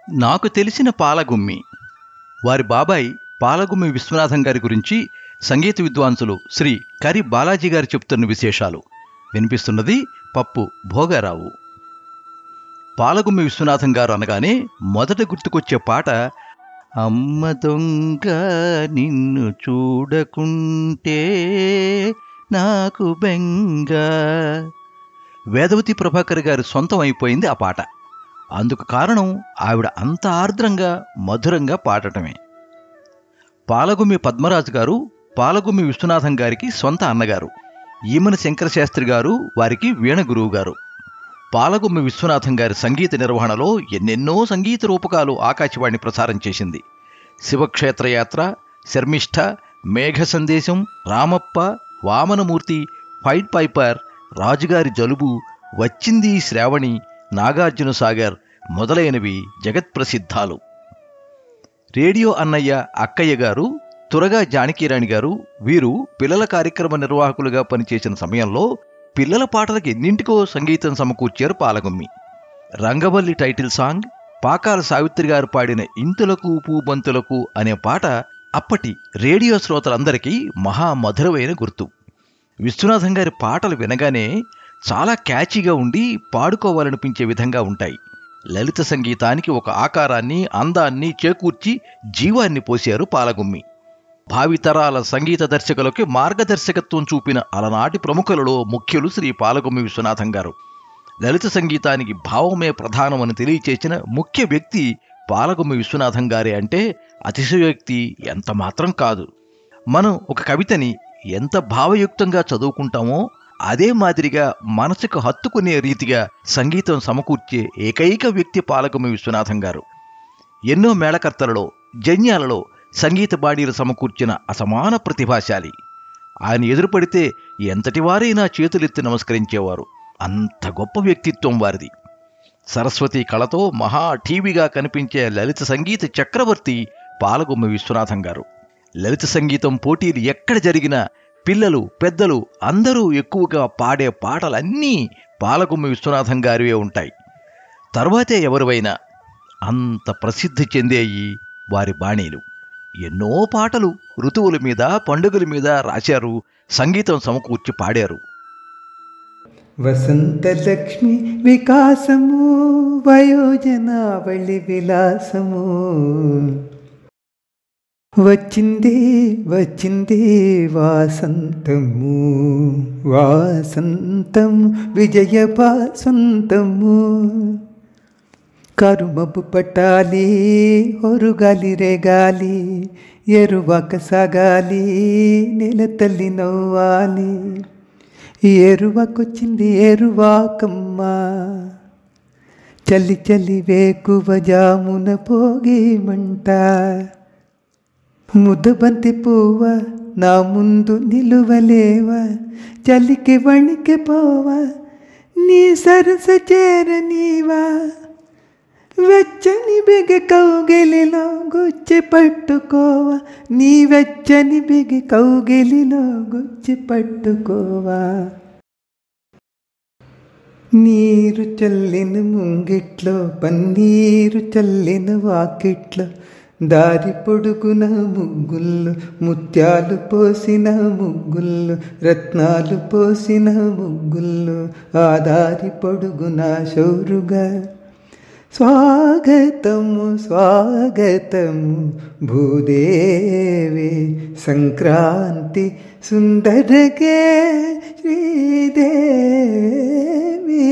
నాకు తెలిసిన పాలగుమ్మి వారి బాబాయ్ పాలగుమ్మి విశ్వనాథం గారి గురించి సంగీత విద్వాంసులు శ్రీ కరి బాలాజీ గారు చెప్తున్న విశేషాలు వినిపిస్తున్నది పప్పు భోగారావు పాలగుమ్మి విశ్వనాథం గారు అనగానే మొదట గుర్తుకొచ్చే పాట అమ్మ దొంగ నిన్ను చూడకుంటే నాకు బెంగ వేదవతి ప్రభాకర్ గారి సొంతం అయిపోయింది ఆ పాట అందుకు కారణం ఆవిడ అంత ఆర్ద్రంగా మధురంగా పాడటమే పాలగుమ్మి పద్మరాజు గారు పాలగుమ్మి విశ్వనాథం గారికి సొంత అన్నగారు ఈమన శంకరశాస్త్రి గారు వారికి వీణ గురువు గారు పాలగుమ్మి విశ్వనాథం గారి సంగీత నిర్వహణలో ఎన్నెన్నో సంగీత రూపకాలు ఆకాశవాణి ప్రసారం చేసింది శివక్షేత్రయాత్ర శర్మిష్ఠ మేఘ సందేశం రామప్ప వామనమూర్తి ఫైట్ పైపర్ రాజుగారి జలుబు వచ్చింది శ్రావణి నాగార్జున సాగర్ మొదలైనవి జగత్ప్రసిద్ధాలు రేడియో అన్నయ్య అక్కయ్య గారు తురగా జానకీరాణి గారు వీరు పిల్లల కార్యక్రమ నిర్వాహకులుగా పనిచేసిన సమయంలో పిల్లల పాటలకు ఎన్నింటికో సంగీతం సమకూర్చారు పాలగుమ్మి రంగవల్లి టైటిల్ సాంగ్ పాకాల సావిత్రి గారు పాడిన ఇంతులకు పూబంతులకు అనే పాట అప్పటి రేడియో శ్రోతలందరికీ మహా మధురమైన గుర్తు విశ్వనాథం గారి పాటలు వినగానే చాలా క్యాచీగా ఉండి పాడుకోవాలనిపించే విధంగా ఉంటాయి లలిత సంగీతానికి ఒక ఆకారాన్ని అందాన్ని చేకూర్చి జీవాన్ని పోశారు పాలగుమ్మి భావితరాల సంగీత దర్శకులకి మార్గదర్శకత్వం చూపిన అలనాటి ప్రముఖులలో ముఖ్యులు శ్రీ పాలగుమ్మి విశ్వనాథం గారు లలిత సంగీతానికి భావమే ప్రధానమని తెలియచేసిన ముఖ్య వ్యక్తి పాలగుమ్మి విశ్వనాథం గారే అంటే అతిశయోక్తి ఎంత మాత్రం కాదు మనం ఒక కవితని ఎంత భావయుక్తంగా చదువుకుంటామో అదే మాదిరిగా మనసుకు హత్తుకునే రీతిగా సంగీతం సమకూర్చే ఏకైక వ్యక్తి పాలగుమ్మి విశ్వనాథం గారు ఎన్నో మేళకర్తలలో జన్యాలలో సంగీత బాడీలు సమకూర్చిన అసమాన ప్రతిభాశాలి ఆయన ఎదురుపడితే ఎంతటి వారైనా చేతులెత్తి నమస్కరించేవారు అంత గొప్ప వ్యక్తిత్వం వారిది సరస్వతి కళతో మహా టీవీగా కనిపించే లలిత సంగీత చక్రవర్తి పాలగుమ్మి విశ్వనాథం గారు లలిత సంగీతం పోటీలు ఎక్కడ జరిగినా పిల్లలు పెద్దలు అందరూ ఎక్కువగా పాడే పాటలన్నీ పాలగుమ్మి విశ్వనాథం గారివే ఉంటాయి తర్వాతే ఎవరివైనా అంత ప్రసిద్ధి చెందేయి వారి బాణీలు ఎన్నో పాటలు ఋతువుల మీద పండుగల మీద రాశారు సంగీతం సమకూర్చి పాడారు వసంతలక్ష్మి వికాసము వయోజనావళి విలాసము వచ్చింది వచ్చింది వాసంతము వాసంతము విజయ వాసంతము కరుమపు పట్టాలి ಹೊರುಗಾಲಿ రేగాలి ఎరువాక సాగాలి నెల తల్లి నవ్వాలి ఎరువాకొచ్చింది ఎరువాకమ్మ చల్లి చల్లి వేకువ జామున పోగి మంట ముద్దబంతి పువ్వ నా ముందు నిలువలేవా చలికి వణికి పోవా నీ సరస చేరనీవా వెచ్చని బిగి కౌగిలిలో గుచ్చి పట్టుకోవా నీ వెచ్చని బిగి కౌగిలిలో గుచ్చి పట్టుకోవా నీరు చల్లిన ముంగిట్లో పన్నీరు చల్లిన వాకిట్లో దారి పొడుగున ముగ్గుళ్ళు ముత్యాలు పోసిన ముగ్గుళ్ళు రత్నాలు పోసిన ముగ్గుళ్ళు ఆ దారి పొడుగున షౌరుగా స్వాగతము స్వాగతము భూదేవి సంక్రాంతి సుందరగే శ్రీదేవి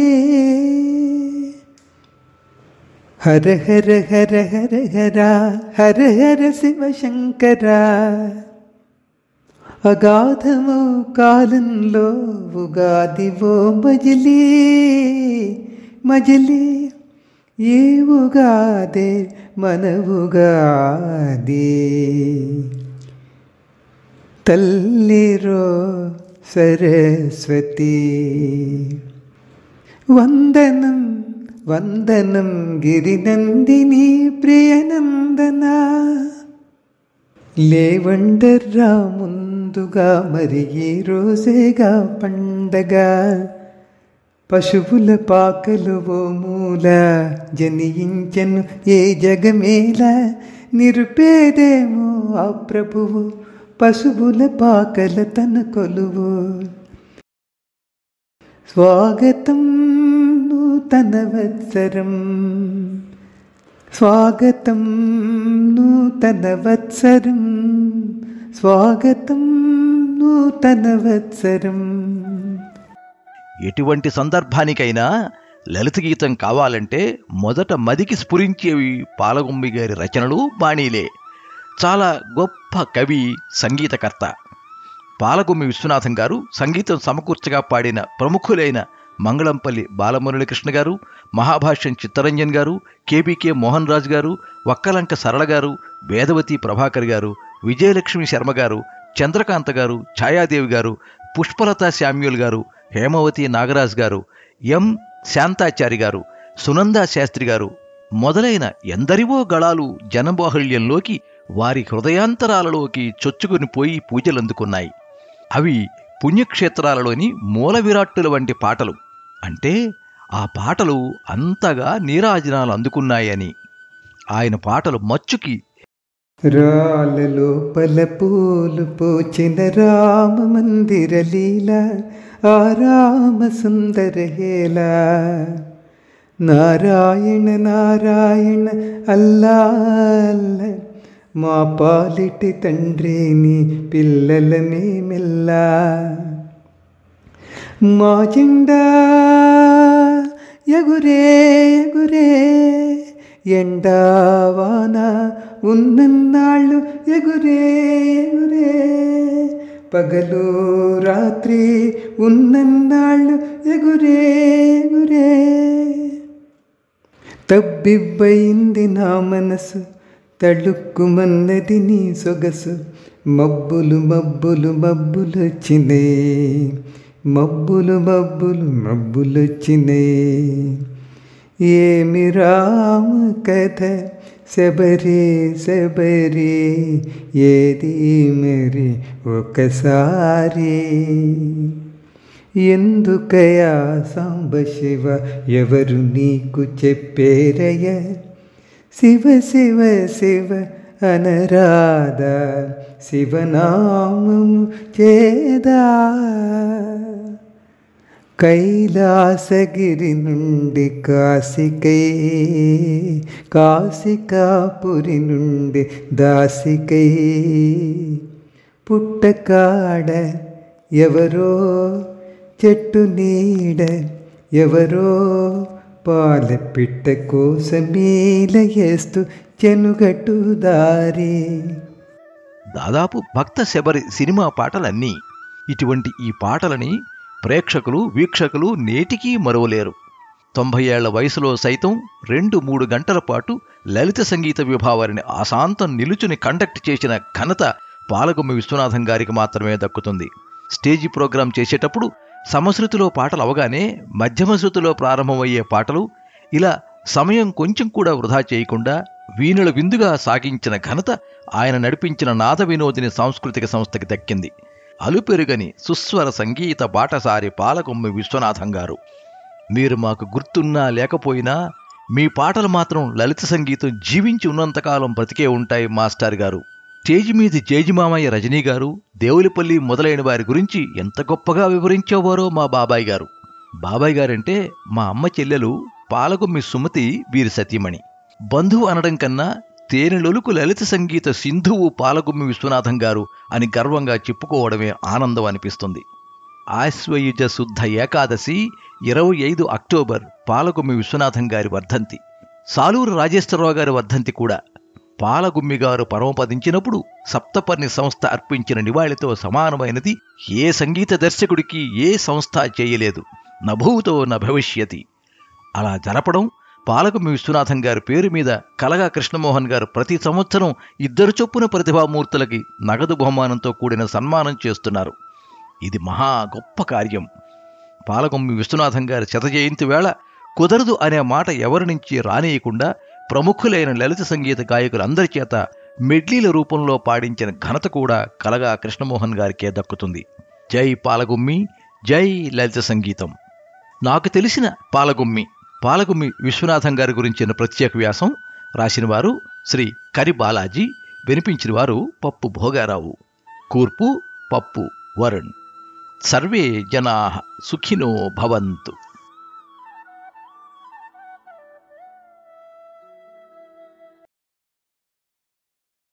హర హర హర హర హర హర హర శివశంకర అగాధము కాలంలో ఉగాది ఓ మజిలీ మజిలీ ఏ ఉగాదే మన ఉగాది తల్లిరో సరస్వతి వందనం వందనం గిరినందిని ప్రియనందన లేవండర్రా ముందుగా మరి ఈ రోజేగా పండగ పశువుల పాకలు ఓ మూల జనించెను ఏ జగమేల నిరుపేదేమో ఆ ప్రభువు పశువుల పాకల తన కొలువు స్వాగతం నూతన వత్సరం స్వాగతం నూతన వత్సరం స్వాగతం నూతన వత్సరం ఎటువంటి సందర్భానికైనా లలిత గీతం కావాలంటే మొదట మదికి స్ఫురించేవి పాలగుమ్మి గారి రచనలు బాణీలే చాలా గొప్ప కవి సంగీతకర్త పాలగుమ్మి విశ్వనాథం గారు సంగీతం సమకూర్చగా పాడిన ప్రముఖులైన మంగళంపల్లి బాలమురళీకృష్ణ గారు మహాభాష్యం చిత్తరంజన్ గారు కేబీకే మోహన్ రాజు గారు వక్కలంక సరళ గారు వేదవతి ప్రభాకర్ గారు విజయలక్ష్మి శర్మ గారు చంద్రకాంత గారు ఛాయాదేవి గారు పుష్పలత శామ్యూల్ గారు హేమవతి నాగరాజ్ గారు ఎం శాంతాచారి గారు సునందా శాస్త్రి గారు మొదలైన ఎందరివో గళాలు జనబాహుళ్యంలోకి వారి హృదయాంతరాలలోకి చొచ్చుకుని పోయి పూజలందుకున్నాయి అవి పుణ్యక్షేత్రాలలోని మూల విరాట్టుల వంటి పాటలు అంటే ఆ పాటలు అంతగా నీరాజనాలు అందుకున్నాయని ఆయన పాటలు మచ్చుకి రాళ్ళలో పల పూలు పోచిన రామ మందిర లీల ఆ రామ సుందర హేళ నారాయణ నారాయణ అల్లా అల్ల మా పాలిటి తండ్రిని పిల్లలమే మెల్లా మా జెండా ఎగురే ఎగురే ఎండావాన ఉన్నన్నాళ్ళు ఎగురే ఎగురే పగలు రాత్రి ఉన్నన్నాళ్ళు ఎగురే ఎగురే తబ్బిబ్బయింది నా మనసు తళుక్కుమన్నది నీ సొగసు మబ్బులు మబ్బులు మబ్బులొచ్చినే మబ్బులు మబ్బులు మబ్బులొచ్చినే ఏమి రామ కథ శబరి శబరి ఏది మరి ఒకసారి ఎందుకయా సాంబ శివ ఎవరు నీకు చెప్పేరయ్య శివ శివ శివ అనరాధా శివనామము చేదా కైలాసగిరి నుండి కాశికై కాశికాపురి నుండి దాసికై పుట్టకాడ ఎవరో చెట్టు నీడ ఎవరో పాల పిట్ట కోసమీల వేస్తూ చెనుగట్టు దారి దాదాపు భక్త శబరి సినిమా పాటలన్నీ ఇటువంటి ఈ పాటలని ప్రేక్షకులు వీక్షకులు నేటికీ మరువలేరు తొంభై ఏళ్ల వయసులో సైతం రెండు మూడు గంటల పాటు లలిత సంగీత విభావారిని ఆశాంతం నిలుచుని కండక్ట్ చేసిన ఘనత పాలగుమ్మి విశ్వనాథం గారికి మాత్రమే దక్కుతుంది స్టేజీ ప్రోగ్రాం చేసేటప్పుడు సమశృతిలో పాటలు అవగానే మధ్యమ శృతిలో ప్రారంభమయ్యే పాటలు ఇలా సమయం కొంచెం కూడా వృధా చేయకుండా వీణుల విందుగా సాగించిన ఘనత ఆయన నడిపించిన నాద వినోదిని సాంస్కృతిక సంస్థకి దక్కింది అలుపెరుగని సుస్వర సంగీత బాటసారి పాలకొమ్మి విశ్వనాథం గారు మీరు మాకు గుర్తున్నా లేకపోయినా మీ పాటలు మాత్రం లలిత సంగీతం జీవించి ఉన్నంతకాలం బ్రతికే ఉంటాయి మాస్టర్ గారు స్టేజి మీది జేజిమామయ్య రజనీ గారు దేవులపల్లి మొదలైన వారి గురించి ఎంత గొప్పగా వివరించేవారో మా బాబాయ్ గారు బాబాయ్ గారంటే మా అమ్మ చెల్లెలు పాలకొమ్మి సుమతి వీరి సతీమణి బంధువు అనడం కన్నా తేనెలొలుకు లలిత సంగీత సింధువు పాలగుమ్మి విశ్వనాథం గారు అని గర్వంగా చెప్పుకోవడమే ఆనందం అనిపిస్తుంది ఆశ్వయుజ శుద్ధ ఏకాదశి ఇరవై ఐదు అక్టోబర్ పాలగుమ్మి విశ్వనాథం గారి వర్ధంతి సాలూరు రాజేశ్వరరావు గారి వర్ధంతి కూడా పాలగుమ్మి గారు పరమపదించినప్పుడు సప్తపర్ణి సంస్థ అర్పించిన నివాళితో సమానమైనది ఏ సంగీత దర్శకుడికి ఏ సంస్థ చేయలేదు నభూతో న భవిష్యతి అలా జరపడం పాలకుమి విశ్వనాథం గారి పేరు మీద కలగా కృష్ణమోహన్ గారు ప్రతి సంవత్సరం ఇద్దరు చొప్పున ప్రతిభామూర్తులకి నగదు బహుమానంతో కూడిన సన్మానం చేస్తున్నారు ఇది మహా గొప్ప కార్యం పాలకొమ్మి విశ్వనాథం గారి శత జయంతి వేళ కుదరదు అనే మాట ఎవరి నుంచి రానియకుండా ప్రముఖులైన లలిత సంగీత గాయకులందరి చేత మెడ్లీల రూపంలో పాడించిన ఘనత కూడా కలగా కృష్ణమోహన్ గారికే దక్కుతుంది జై పాలగుమ్మి జై లలిత సంగీతం నాకు తెలిసిన పాలగుమ్మి పాలగుమ్మి విశ్వనాథం గారి గురించిన ప్రత్యేక వ్యాసం రాసిన వారు శ్రీ కరి బాలాజీ వినిపించిన వారు పప్పు భోగారావు కూర్పు పప్పు వరుణ్ సర్వే జనా సుఖినో భవంతు